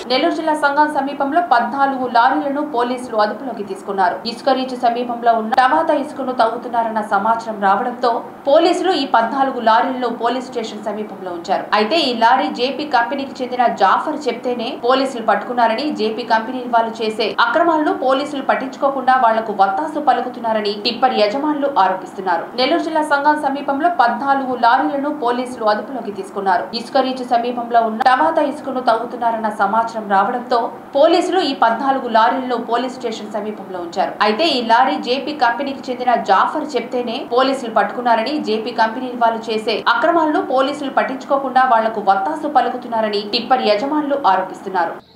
నెల్లూరు జిల్లా సంఘం సమీపంలో పద్నాలుగు లారీలను పోలీసులు అదుపులోకి తీసుకున్నారు ఇసుక రీచ్ సమీపంలో ఉన్న టమాటా ఇసుకను తవ్వుతున్నారన్న సమాచారం రావడంతో పోలీసులు ఈ పద్నాలుగు లారీలను పోలీస్ స్టేషన్ సమీపంలో ఉంచారు అయితే ఈ లారీ జేపీ కంపెనీకి చెందిన జాఫర్ చెప్తేనే పోలీసులు పట్టుకున్నారని జేపీ కంపెనీ వాళ్ళు చేసే అక్రమాలను పోలీసులు పట్టించుకోకుండా వాళ్లకు వత్తాసు పలుకుతున్నారని టిప్పర్ యజమానులు ఆరోపిస్తున్నారు నెల్లూరు జిల్లా సంఘం సమీపంలో పద్నాలుగు లారీలను పోలీసులు అదుపులోకి తీసుకున్నారు ఇసుక రీచ్ సమీపంలో ఉన్న టమాటా ఇసుకను తవ్వుతున్నారన్న సమాచారం రావడంతో పోలీసులు ఈ పద్నాలుగు లారీలను పోలీస్ స్టేషన్ సమీపంలో ఉంచారు అయితే ఈ లారీ జేపీ కంపెనీకి చెందిన జాఫర్ చెప్తేనే పోలీసులు పట్టుకున్నారని జేపీ కంపెనీ వాళ్ళు చేసే అక్రమాలను పోలీసులు పట్టించుకోకుండా వాళ్లకు వత్తాసు పలుకుతున్నారని టిప్పర్ యజమానులు ఆరోపిస్తున్నారు